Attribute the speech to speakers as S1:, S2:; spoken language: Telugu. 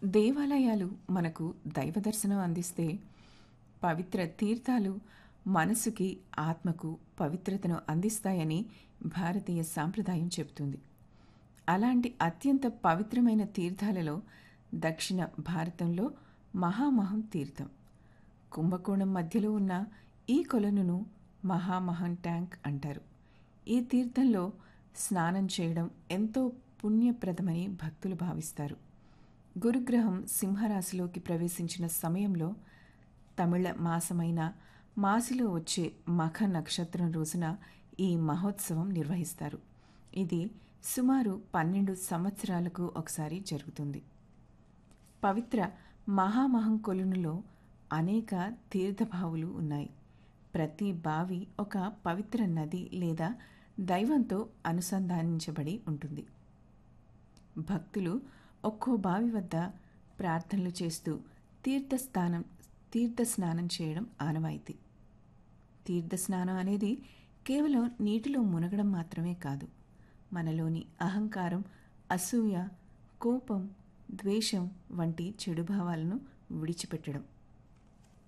S1: దేవాలయాలు మనకు దైవ దర్శనం అందిస్తే పవిత్ర తీర్థాలు మనసుకి ఆత్మకు పవిత్రతను అందిస్తాయని భారతీయ సాంప్రదాయం చెబుతుంది అలాంటి అత్యంత పవిత్రమైన తీర్థాలలో దక్షిణ భారతంలో మహామహం తీర్థం కుంభకోణం మధ్యలో ఉన్న ఈ కొలనును మహామహం ట్యాంక్ అంటారు ఈ తీర్థంలో స్నానం చేయడం ఎంతో పుణ్యప్రదమని భక్తులు భావిస్తారు గురుగ్రహం సింహరాశిలోకి ప్రవేశించిన సమయంలో తమిళ మాసమైన మాసిలో వచ్చే మఖ నక్షత్రం రోజున ఈ మహోత్సవం నిర్వహిస్తారు ఇది సుమారు పన్నెండు సంవత్సరాలకు ఒకసారి జరుగుతుంది పవిత్ర మహామహం కొలునులో అనేక తీర్థభావులు ఉన్నాయి ప్రతి బావి ఒక పవిత్ర నది లేదా దైవంతో అనుసంధానించబడి ఉంటుంది భక్తులు ఒక్కో బావి వద్ద ప్రార్థనలు చేస్తూ తీర్థస్థానం తీర్థస్నానం చేయడం ఆనవాయితీ తీర్థస్నానం అనేది కేవలం నీటిలో మునగడం మాత్రమే కాదు మనలోని అహంకారం అసూయ కోపం ద్వేషం వంటి చెడు భావాలను విడిచిపెట్టడం